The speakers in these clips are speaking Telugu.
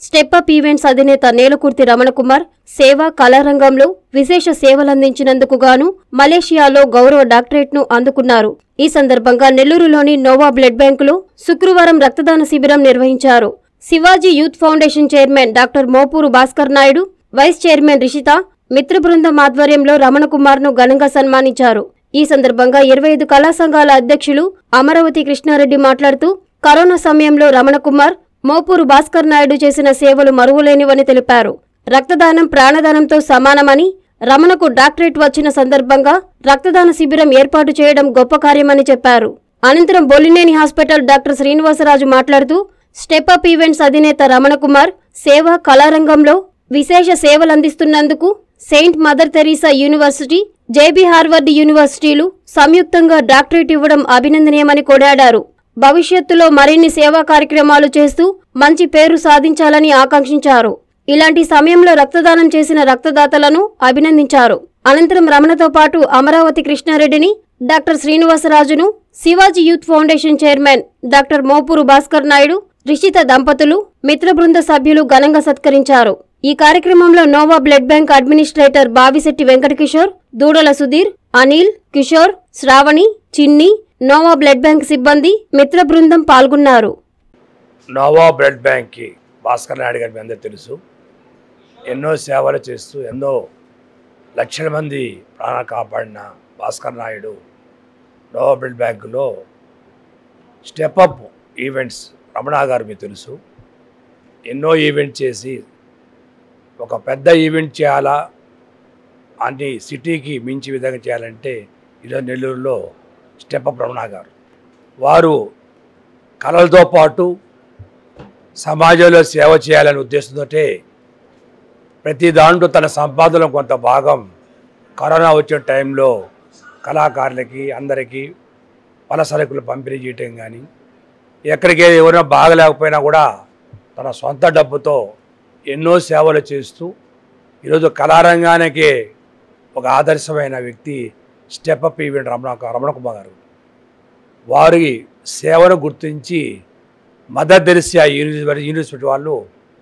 స్టెప్ అప్ ఈవెంట్స్ అధినేత నేలకుర్తి రమణకుమార్ సేవ కళారంగంలో విశేష సేవలందించినందుకు గాను మలేషియాలో గౌరవ డాక్టరేట్ను అందుకున్నారు ఈ సందర్భంగా నెల్లూరులోని నోవా బ్లడ్ బ్యాంకులో శుక్రవారం రక్తదాన శిబిరం నిర్వహించారు Shivaji youth foundation chairman doctor Mopuru Bhaskar Naidu vice chairman Rishitha మిత్ర బృందం ఆధ్వర్యంలో రమణకుమార్ను ఘనంగా సన్మానించారు ఈ సందర్భంగా ఇరవై ఐదు కళా సంఘాల అధ్యక్షులు అమరావతి కృష్ణారెడ్డి మాట్లాడుతూ కరోనా సమయంలో రమణకుమార్ మోపూరు భాస్కర్ నాయుడు చేసిన సేవలు మరువలేనివని తెలిపారు రక్తదానం ప్రాణదానంతో సమానమని రమణకు డాక్టరేట్ వచ్చిన సందర్భంగా రక్తదాన శిబిరం ఏర్పాటు చేయడం గొప్ప కార్యమని చెప్పారు అనంతరం బొల్లినేని హాస్పిటల్ డాక్టర్ శ్రీనివాసరాజు మాట్లాడుతూ స్టెప్ అప్ ఈవెంట్స్ అధినేత రమణకుమార్ సేవ కళారంగంలో విశేష సేవలందిస్తున్నందుకు saint mother Teresa university JB Harvard యూనివర్సిటీలు సంయుక్తంగా డాక్టరేట్ ఇవ్వడం అభినందనీయమని కొడాడారు భవిష్యత్తులో మరిన్ని సేవా కార్యక్రమాలు చేస్తూ మంచి పేరు సాధించాలని ఆకాంక్షించారు ఇలాంటి సమయంలో రక్తదానం చేసిన రక్తదాతలను అభినందించారు అనంతరం రమణతో పాటు అమరావతి కృష్ణారెడ్డిని డాక్టర్ శ్రీనివాసరాజును Shivaji youth foundation chairman doctor Mopuru Bhaskar Naidu Rishitha దంపతులు మిత్ర బృంద సభ్యులు ఘనంగా సత్కరించారు ఈ కార్యక్రమంలో Nova blood bank administrator Bavisetti Venkatakishore Dudala Sudheer Anil Kishore Shravani చిన్ని నోవా బ్లడ్ బ్యాంక్ సిబ్బంది మిత్ర బృందం పాల్గొన్నారు నోవా బ్లడ్ బ్యాంక్కి భాస్కర్ నాయుడు గారి మీ అందరూ తెలుసు ఎన్నో సేవలు చేస్తూ ఎన్నో లక్షల మంది ప్రాణాలు కాపాడిన భాస్కర్ నాయుడు నోవా బ్లడ్ బ్యాంకులో స్టెప్ అప్ ఈవెంట్స్ రమణ గారు మీకు తెలుసు ఎన్నో ఈవెంట్ చేసి ఒక పెద్ద ఈవెంట్ చేయాలా అన్ని సిటీకి మించి విధంగా చేయాలంటే ఈరోజు నెల్లూరులో స్టెప్ అప్ రమణ గారు వారు కళలతో పాటు సమాజంలో సేవ చేయాలనే ఉద్దేశంతో ప్రతి దాంట్లో తన సంపాదనలో కొంత భాగం కరోనా వచ్చిన టైంలో కళాకారులకి అందరికీ పల సరుకులు పంపిణీ చేయటం కానీ ఎక్కడికి ఎవరైనా బాగలేకపోయినా కూడా తన సొంత డబ్బుతో ఎన్నో సేవలు చేస్తూ ఈరోజు కళారంగానికి ఒక ఆదర్శమైన వ్యక్తి step up event Ramana Ramana Kumar గారు వారి సేవను గుర్తించి మదర్ తెరిసియా యూనివర్సిటీ యూనివర్సిటీ వాళ్ళు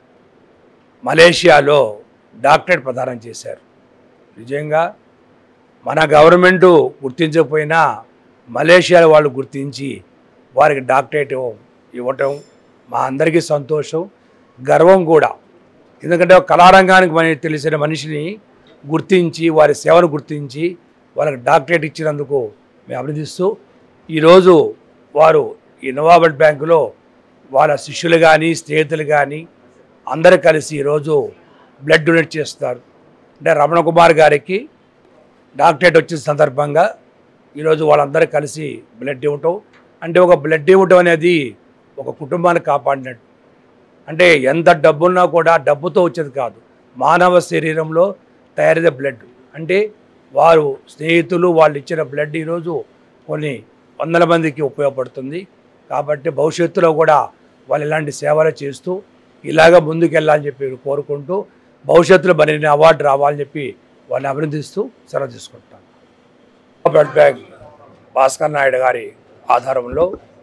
మలేషియాలో డాక్టరేట్ ప్రదానం చేశారు నిజంగా మన గవర్నమెంట్ గుర్తించకపోయినా మలేషియాలో వాళ్ళు గుర్తించి వారికి డాక్టరేట్ ఇవ్వటం మా అందరికీ సంతోషం గర్వం కూడా ఎందుకంటే ఒక కళారంగానికి మనకి తెలిసిన మనిషిని గుర్తించి వారి సేవను గుర్తించి వాళ్ళకి డాక్టరేట్ ఇచ్చినందుకు మేము అభినందిస్తూ ఈరోజు వారు ఈ నవాబడ్ బ్యాంకులో వాళ్ళ శిష్యులు కానీ స్నేహితులు కానీ అందరూ కలిసి ఈరోజు బ్లడ్ డొనేట్ చేస్తారు అంటే రమణ కుమార్ గారికి డాక్టరేట్ వచ్చిన సందర్భంగా ఈరోజు వాళ్ళందరూ కలిసి బ్లడ్ ఇవ్వటం అంటే ఒక బ్లడ్ ఇవ్వటం అనేది ఒక కుటుంబాన్ని కాపాడినట్టు అంటే ఎంత డబ్బున్నా కూడా డబ్బుతో వచ్చేది కాదు మానవ శరీరంలో తయారైన బ్లడ్ అంటే వారు స్నేహితులు వాళ్ళు ఇచ్చిన బ్లడ్ ఈరోజు కొన్ని వందల మందికి ఉపయోగపడుతుంది కాబట్టి భవిష్యత్తులో కూడా వాళ్ళు ఇలాంటి సేవలు చేస్తూ ఇలాగ ముందుకెళ్ళాలని చెప్పి కోరుకుంటూ భవిష్యత్తులో మరిన్ని అవార్డు రావాలని చెప్పి వాళ్ళని అభినందిస్తూ సెలవు తీసుకుంటాను బ్లడ్ బ్యాంక్ భాస్కర్ నాయుడు గారి ఆధారంలో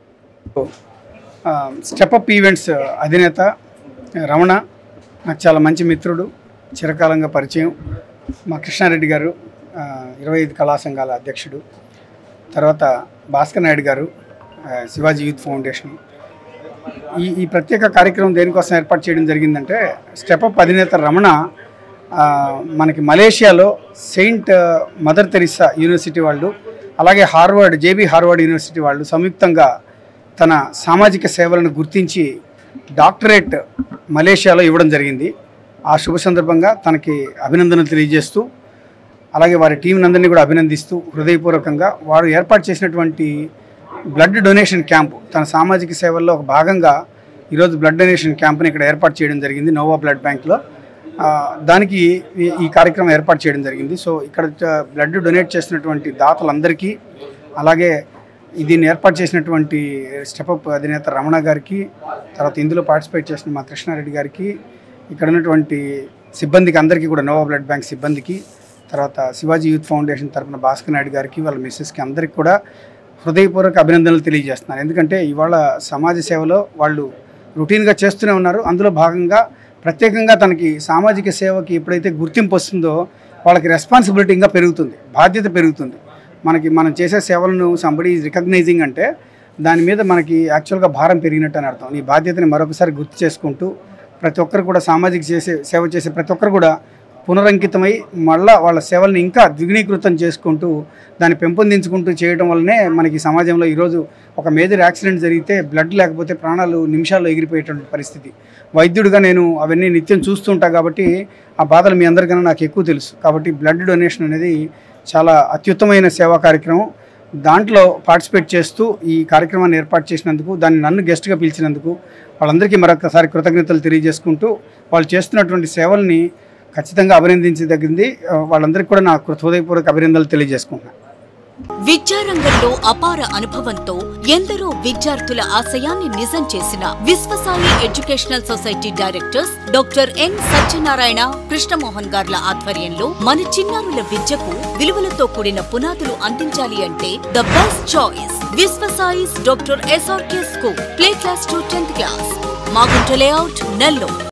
స్టెప్ అప్ ఈవెంట్స్ అధినేత రమణ నాకు చాలా మంచి మిత్రుడు చిరకాలంగా పరిచయం మా కృష్ణారెడ్డి గారు ఆ, ఇరవై ఐదు కళా సంఘాల అధ్యక్షుడు తర్వాత భాస్కర్ నాయుడు గారు ఆ, శివాజీ యూత్ ఫౌండేషన్ ఈ ఈ ప్రత్యేక కార్యక్రమం దేనికోసం ఏర్పాటు చేయడం జరిగిందంటే స్టెప్ అప్ అధినేత రమణ ఆ, మనకి మలేషియాలో సెయింట్ మదర్ తెరిసా యూనివర్సిటీ వాళ్ళు అలాగే హార్వర్డ్ జేబీ హార్వర్డ్ యూనివర్సిటీ వాళ్ళు సంయుక్తంగా తన సామాజిక సేవలను గుర్తించి డాక్టరేట్ మలేషియాలో ఇవ్వడం జరిగింది ఆ శుభ సందర్భంగా తనకి అభినందనలు తెలియజేస్తూ అలాగే వారి టీం అందరినీ కూడా అభినందిస్తూ హృదయపూర్వకంగా వారు ఏర్పాటు చేసినటువంటి బ్లడ్ డొనేషన్ క్యాంపు తన సామాజిక సేవల్లో ఒక భాగంగా ఈరోజు బ్లడ్ డొనేషన్ క్యాంప్ని ఇక్కడ ఏర్పాటు చేయడం జరిగింది నోవా బ్లడ్ బ్యాంక్లో ఆ, దానికి ఈ- ఈ కార్యక్రమం ఏర్పాటు చేయడం జరిగింది సో ఇక్కడ చ- బ్లడ్ డొనేట్ చేసినటువంటి దాతలందరికీ అలాగే ఈ దీన్ని ఏర్పాటు చేసినటువంటి స్టెపప్ అధినేత రమణ గారికి తర్వాత ఇందులో పార్టిసిపేట్ చేసిన మా కృష్ణారెడ్డి గారికి ఇక్కడ ఉన్నటువంటి సిబ్బందికి అందరికీ కూడా నోవా బ్లడ్ బ్యాంక్ సిబ్బందికి తర్వాత శివాజీ యూత్ ఫౌండేషన్ తరపున భాస్కర్ నాయుడు గారికి వాళ్ళ మిస్సెస్కి అందరికీ కూడా హృదయపూర్వక అభినందనలు తెలియజేస్తున్నాను ఎందుకంటే ఇవాళ సమాజ సేవలో వాళ్ళు రొటీన్గా చేస్తూనే ఉన్నారు అందులో భాగంగా ప్రత్యేకంగా తనకి సామాజిక సేవకి ఎప్పుడైతే గుర్తింపు వస్తుందో వాళ్ళకి రెస్పాన్సిబిలిటీ ఇంకా పెరుగుతుంది బాధ్యత పెరుగుతుంది మనకి మనం చేసే సేవలను సంబడి రికగ్నైజింగ్ అంటే దాని మీద మనకి యాక్చువల్గా భారం పెరిగినట్టు అని అర్థం ఈ బాధ్యతని మరొకసారి గుర్తు చేసుకుంటూ ప్రతి ఒక్కరు కూడా సామాజిక చేసే సేవ చేసే ప్రతి ఒక్కరు కూడా పునరంకితమై మళ్ళా వాళ్ళ సేవల్ని ఇంకా ద్విగుణీకృతం చేసుకుంటూ దాన్ని పెంపొందించుకుంటూ చేయడం వల్లనే మనకి సమాజంలో ఈరోజు ఒక మేజర్ యాక్సిడెంట్ జరిగితే బ్లడ్ లేకపోతే ప్రాణాలు నిమిషాల్లో ఎగిరిపోయేటువంటి పరిస్థితి వైద్యుడిగా నేను అవన్నీ నిత్యం చూస్తుంటా కాబట్టి ఆ బాధలు మీ అందరికన్నా నాకు ఎక్కువ తెలుసు కాబట్టి బ్లడ్ డొనేషన్ అనేది చాలా అత్యుత్తమైన సేవా కార్యక్రమం దాంట్లో పార్టిసిపేట్ చేస్తూ ఈ కార్యక్రమాన్ని ఏర్పాటు చేసినందుకు దాన్ని నన్ను గెస్ట్గా పిలిచినందుకు వాళ్ళందరికీ మరొకసారి కృతజ్ఞతలు తెలియజేసుకుంటూ వాళ్ళు చేస్తున్నటువంటి సేవల్ని ఖచ్చితంగా అభినందించదగింది ఆ, వాళ్ళందరికీ కూడా నా హృదయపూర్వక అభినందనలు తెలియజేసుకుంటున్నాను విద్యారంగంలో అపార అనుభవంతో ఎందరో విద్యార్థుల ఆశయాన్ని నిజం చేసిన Vishwasai educational society directors doctor N Satyanarayana Krishnamohan గార్ల ఆధ్వర్యంలో మన చిన్నారుల విద్యకు విలువలతో కూడిన పునాదులు అందించాలి అంటే the best choice Vishwasai's doctor SRK school play class to tenth class Magunta layout Nellore